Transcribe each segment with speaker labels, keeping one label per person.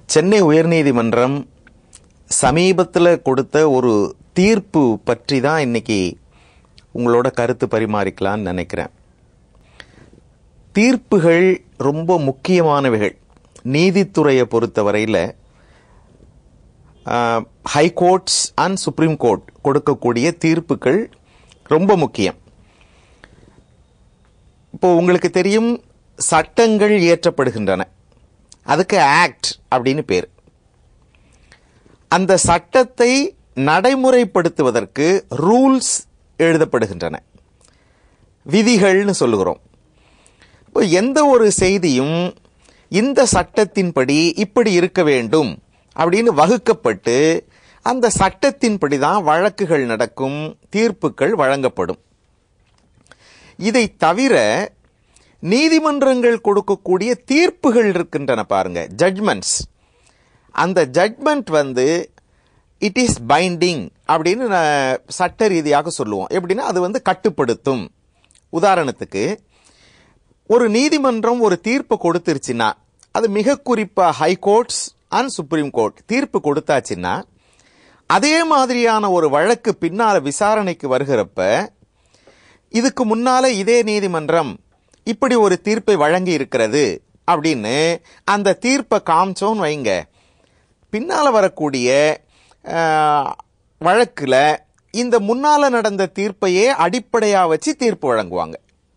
Speaker 1: சென்னை உயர்நீதிமன்றம் சமீபத்தில் கொடுத்த ஒரு தீர்ப்பு பற்றி தான் இன்னைக்கு உங்களோட கருத்து பரிமாறிக்கலாம்னு நினைக்கிறேன் தீர்ப்புகள் ரொம்ப முக்கியமானவைகள் நீதித்துறையை பொறுத்தவரையில் high courts and supreme court கொடுக்கக்கூடிய தீர்ப்புகள் ரொம்ப முக்கியம் இப்போ உங்களுக்கு தெரியும் சட்டங்கள் இயற்றப்படுகின்றன அதுக்கு ஆக்ட் அப்படின்னு பேர் அந்த சட்டத்தை நடைமுறைப்படுத்துவதற்கு ரூல்ஸ் எழுதப்படுகின்றன விதிகள்னு சொல்லுகிறோம் இப்போ எந்த ஒரு செய்தியும் இந்த சட்டத்தின்படி இப்படி இருக்க வேண்டும் அப்படின்னு வகுக்கப்பட்டு அந்த சட்டத்தின்படி தான் வழக்குகள் நடக்கும் தீர்ப்புகள் வழங்கப்படும் இதை தவிர நீதிமன்றங்கள் கொடுக்கக்கூடிய தீர்ப்புகள் இருக்கின்றன பாருங்க ஜட்மெண்ட்ஸ் அந்த ஜட்மெண்ட் வந்து இட் இஸ் பைண்டிங் அப்படின்னு நான் சட்ட ரீதியாக சொல்லுவோம் எப்படின்னா அது வந்து கட்டுப்படுத்தும் உதாரணத்துக்கு ஒரு நீதிமன்றம் ஒரு தீர்ப்பு கொடுத்துருச்சுன்னா அது மிக குறிப்பா high courts and supreme court தீர்ப்பு கொடுத்தாச்சுன்னா அதே மாதிரியான ஒரு வழக்கு பின்னால விசாரணைக்கு வருகிறப்ப இதுக்கு முன்னால இதே நீதிமன்றம் இப்படி ஒரு தீர்ப்பை வழங்கி இருக்கிறது அப்படின்னு அந்த தீர்ப்பை காமிச்சோன்னு வைங்க பின்னால வரக்கூடிய அஹ், வழக்குல இந்த முன்னால நடந்த தீர்ப்பையே அடிப்படையா வச்சு தீர்ப்பு வழங்குவாங்க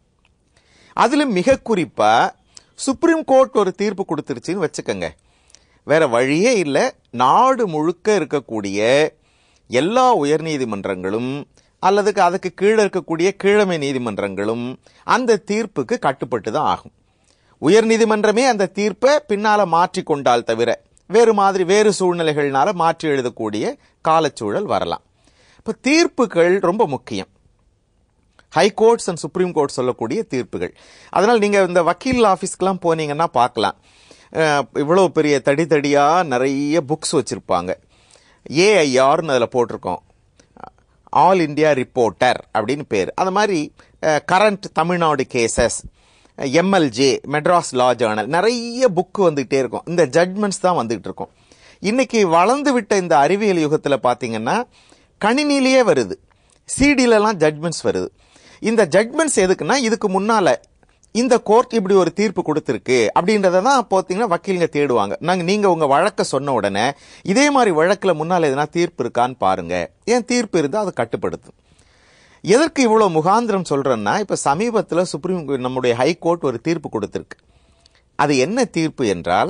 Speaker 1: அதுல மிக குறிப்பா சுப்ரீம் கோர்ட் ஒரு தீர்ப்பு கொடுத்துருச்சுன்னு வச்சுக்கோங்க வேற வழியே இல்லை நாடு முழுக்க இருக்கக்கூடிய எல்லா உயர்நீதிமன்றங்களும் அல்லது அதுக்கு கீழே இருக்கக்கூடிய கீழமை நீதிமன்றங்களும் அந்த தீர்ப்புக்கு கட்டுப்பட்டு தான் ஆகும் உயர்நீதிமன்றமே அந்த தீர்ப்பை பின்னால மாற்றிக் கொண்டால் தவிர வேறு மாதிரி வேறு சூழ்நிலைகள்னால மாற்றி எழுதக்கூடிய காலச்சூழல் வரலாம் இப்ப தீர்ப்புகள் ரொம்ப முக்கியம் high courts and supreme court சொல்லக்கூடிய தீர்ப்புகள் அதனால் நீங்க இந்த வக்கீல் ஆஃபீஸ்க்கெல்லாம் போனீங்கன்னா பார்க்கலாம் அஹ், இவ்வளவு பெரிய தடி தடியா நிறைய புக்ஸ் வச்சிருப்பாங்க ஏஐஆர்னு அதில் போட்டிருக்கோம் ஆல் இந்தியா ரிப்போர்ட்டர் அப்படின்னு பேர் அது மாதிரி current Tamil Nadu cases M L J Madras law journal நிறைய புக் வந்துகிட்டே இருக்கும் இந்த ஜட்மெண்ட்ஸ் தான் வந்துகிட்டு இருக்கும் இன்னைக்கு வளர்ந்து விட்ட இந்த அறிவியல் யுகத்தில் பார்த்தீங்கன்னா கணினிலேயே வருது சிடிலலாம் ஜட்மெண்ட்ஸ் வருது இந்த ஜட்மெண்ட்ஸ் எதுக்குன்னா இதுக்கு முன்னால இந்த கோர்ட் இப்படி ஒரு தீர்ப்பு கொடுத்துருக்கு அப்படின்றத தான் பார்த்தீங்கன்னா வக்கீலுங்க தேடுவாங்க நாங்கள் நீங்கள் உங்கள் வழக்கை சொன்ன உடனே இதே மாதிரி வழக்கில் முன்னால் எதனா தீர்ப்பு இருக்கான்னு பாருங்க ஏன் தீர்ப்பு இருந்தால் அதை கட்டுப்படுத்தும் எதற்கு இவ்வளோ முகாந்திரம் சொல்றேன்னா இப்போ சமீபத்தில் சுப்ரீம் நம்முடைய ஹை கோர்ட் ஒரு தீர்ப்பு கொடுத்துருக்கு அது என்ன தீர்ப்பு என்றால்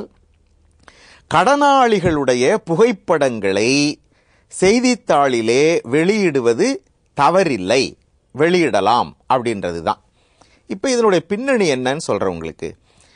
Speaker 1: கடனாளிகளுடைய புகைப்படங்களை செய்தித்தாளிலே வெளியிடுவது தவறில்லை வெளியிடலாம் அப்படின்றது தான் இப்போ இதனுடைய பின்னணி என்னன்னு சொல்கிறேன் உங்களுக்கு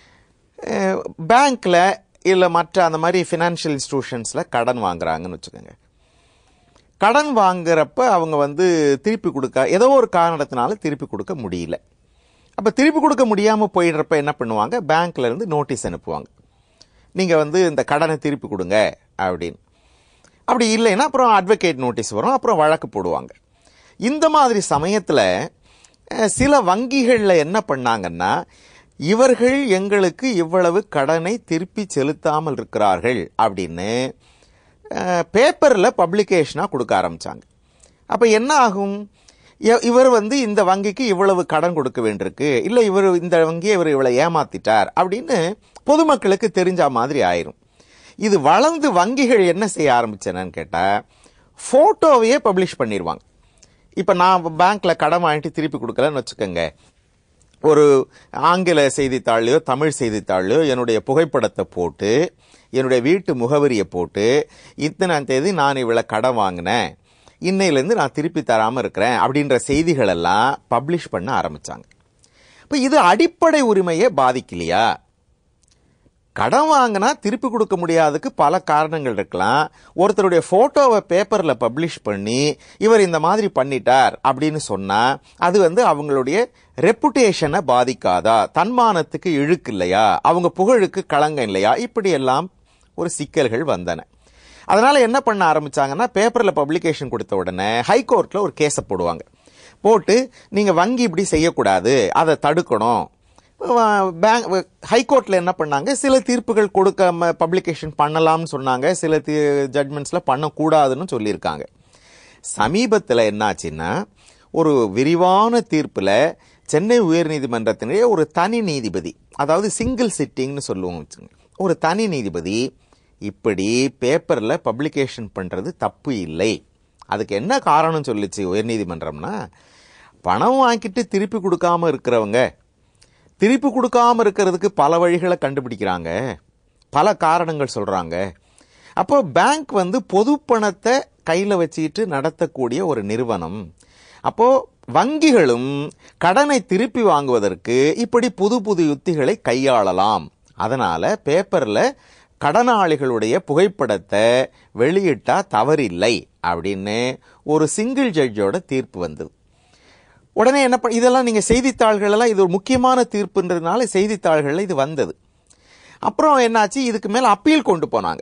Speaker 1: பேங்க்கில் இல்லை மற்ற அந்த மாதிரி ஃபினான்ஷியல் இன்ஸ்டிடியூஷன்ஸில் கடன் வாங்குறாங்கன்னு வச்சுக்கோங்க கடன் வாங்குறப்ப அவங்க வந்து திருப்பி கொடுக்க ஏதோ ஒரு காரணத்தினால திருப்பி கொடுக்க முடியல அப்போ திருப்பி கொடுக்க முடியாமல் போயிடுறப்ப என்ன பண்ணுவாங்க பேங்க்ல இருந்து நோட்டீஸ் அனுப்புவாங்க நீங்கள் வந்து இந்த கடனை திருப்பி கொடுங்க அப்படின்னு அப்படி இல்லைன்னா அப்புறம் அட்வொகேட் நோட்டீஸ் வரும் அப்புறம் வழக்கு போடுவாங்க இந்த மாதிரி சமயத்தில் சில வங்கிகளில் என்ன பண்ணாங்கன்னா இவர்கள் எங்களுக்கு இவ்வளவு கடனை திருப்பி செலுத்தாமல் இருக்கிறார்கள் அப்படின்னு பேப்பரில் பப்ளிகேஷனாக கொடுக்க ஆரம்பித்தாங்க அப்போ என்ன ஆகும் இ- இவர் வந்து இந்த வங்கிக்கு இவ்வளவு கடன் கொடுக்க வேண்டியிருக்கு இல்லை இவர் இந்த வங்கியை இவர் இவ்வளோ ஏமாத்திட்டார் அப்படின்னு பொதுமக்களுக்கு தெரிஞ்ச மாதிரி ஆயிரும் இது வளர்ந்து வங்கிகள் என்ன செய்ய ஆரம்பிச்சேன்னு கேட்டால் ஃபோட்டோவையே பப்ளிஷ் பண்ணிடுவாங்க இப்போ நான் பேங்க்ல கடன் வாங்கிட்டு திருப்பி கொடுக்கலன்னு வச்சுக்கோங்க ஒரு ஆங்கில செய்தித்தாள்லையோ தமிழ் செய்தித்தாள்லையோ என்னுடைய புகைப்படத்தை போட்டு என்னுடைய வீட்டு முகவரியை போட்டு இத்தனாம் தேதி நான் இவ்வளோ கடன் வாங்கினேன் இன்னையிலேருந்து நான் திருப்பி தராமல் இருக்கிறேன் அப்படின்ற செய்திகள் எல்லாம் பப்ளிஷ் பண்ண ஆரம்பிச்சாங்க இப்போ இது அடிப்படை உரிமையை பாதிக்கலையா கடன் வாங்கினா திருப்பி கொடுக்க முடியாததுக்கு பல காரணங்கள் இருக்கலாம் ஒருத்தருடைய போட்டோவை பேப்பர்ல பப்ளிஷ் பண்ணி இவர் இந்த மாதிரி பண்ணிட்டார் அப்படின்னு சொன்னா அது வந்து அவங்களுடைய ரெப்புடேஷனை பாதிக்காதா தன்மானத்துக்கு இழுக்கு இல்லையா அவங்க புகழுக்கு களங்கம் இல்லையா இப்படி எல்லாம் ஒரு சிக்கல்கள் வந்தன அதனால என்ன பண்ண ஆரம்பிச்சாங்கன்னா பேப்பர்ல பப்ளிகேஷன் கொடுத்த உடனே ஹைகோர்ட்ல ஒரு கேஸை போடுவாங்க போட்டு நீங்க வங்கி இப்படி செய்யக்கூடாது அதை தடுக்கணும் பேங்க் ஹைகோர்ட்டில் என்ன பண்ணாங்க சில தீர்ப்புகள் கொடுக்க பப்ளிகேஷன் பண்ணலாம்னு சொன்னாங்க சில ஜட்மெண்ட்ஸில் பண்ணக்கூடாதுன்னு சொல்லியிருக்காங்க சமீபத்தில் என்னாச்சுன்னா ஒரு விரிவான தீர்ப்பில் சென்னை உயர்நீதிமன்றத்தினுடைய ஒரு தனி நீதிபதி அதாவது சிங்கிள் சிட்டிங்னு சொல்லுவோம் வச்சுங்க ஒரு தனி நீதிபதி இப்படி பேப்பரில் பப்ளிகேஷன் பண்ணுறது தப்பு இல்லை அதுக்கு என்ன காரணம் சொல்லிச்சு உயர்நீதிமன்றம்னா பணம் வாங்கிட்டு திருப்பி கொடுக்காம இருக்கிறவங்க திருப்பி கொடுக்காம இருக்கிறதுக்கு பல வழிகளை கண்டுபிடிக்கிறாங்க பல காரணங்கள் சொல்றாங்க அப்போ பேங்க் வந்து பொது பணத்தை கையில் வச்சுக்கிட்டு நடத்தக்கூடிய ஒரு நிறுவனம் அப்போ வங்கிகளும் கடனை திருப்பி வாங்குவதற்கு இப்படி புது புது யுத்திகளை கையாளலாம் அதனால பேப்பர்ல கடனாளிகளுடைய புகைப்படத்தை வெளியிட்டா தவறில்லை அப்படின்னு ஒரு சிங்கிள் ஜட்ஜோட தீர்ப்பு வந்தது உடனே என்ன பண்ண இதெல்லாம் நீங்க செய்தித்தாள்கள் எல்லாம் இது ஒரு முக்கியமான தீர்ப்புன்றதுனால செய்தித்தாள்கள்ல இது வந்தது அப்புறம் என்னாச்சு இதுக்கு மேல அப்பீல் கொண்டு போனாங்க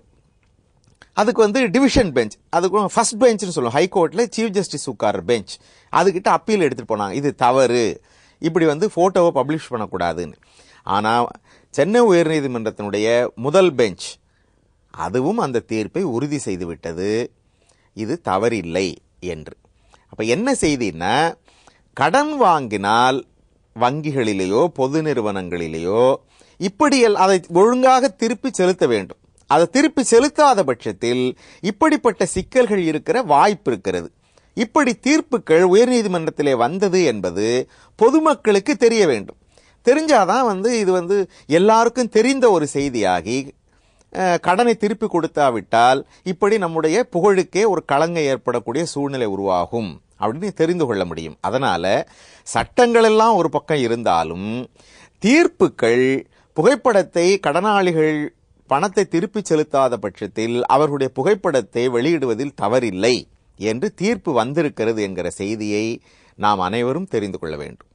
Speaker 1: அதுக்கு வந்து டிவிஷன் பெஞ்ச் அதுக்கு ஃபர்ஸ்ட் பெஞ்ச்னு சொல்லுவோம் ஹைகோர்ட்ல சீஃப் ஜஸ்டிஸ் உட்கார பெஞ்ச் அதுக்கிட்ட அப்பீல் எடுத்துட்டு போனாங்க இது தவறு இப்படி வந்து போட்டோவை பப்ளிஷ் பண்ணக்கூடாதுன்னு ஆனா சென்னை உயர்நீதிமன்றத்தினுடைய முதல் பெஞ்ச் அதுவும் அந்த தீர்ப்பை உறுதி செய்து விட்டது இது தவறில்லை என்று அப்ப என்ன செய்தின்னா கடன் வாங்கினால் வங்கிகளிலேயோ பொது நிறுவனங்களிலேயோ இப்படி எல்- அதை ஒழுங்காக திருப்பி செலுத்த வேண்டும் அதை திருப்பி செலுத்தாத பட்சத்தில் இப்படிப்பட்ட சிக்கல்கள் இருக்கிற வாய்ப்பு இருக்கிறது இப்படி தீர்ப்புகள் உயர்நீதிமன்றத்திலே வந்தது என்பது பொதுமக்களுக்கு தெரிய வேண்டும் தெரிஞ்சாதான் வந்து இது வந்து எல்லாருக்கும் தெரிந்த ஒரு செய்தியாகி அஹ், கடனை திருப்பி கொடுத்தாவிட்டால் இப்படி நம்முடைய புகழுக்கே ஒரு களங்கம் ஏற்படக்கூடிய சூழ்நிலை உருவாகும் அப்படின்னு தெரிந்து கொள்ள முடியும் அதனால சட்டங்கள் எல்லாம் ஒரு பக்கம் இருந்தாலும் தீர்ப்புகள் புகைப்படத்தை கடனாளிகள் பணத்தை திருப்பி செலுத்தாத பட்சத்தில் அவர்களுடைய புகைப்படத்தை வெளியிடுவதில் தவறில்லை என்று தீர்ப்பு வந்திருக்கிறது என்கிற செய்தியை நாம் அனைவரும் தெரிந்து கொள்ள வேண்டும்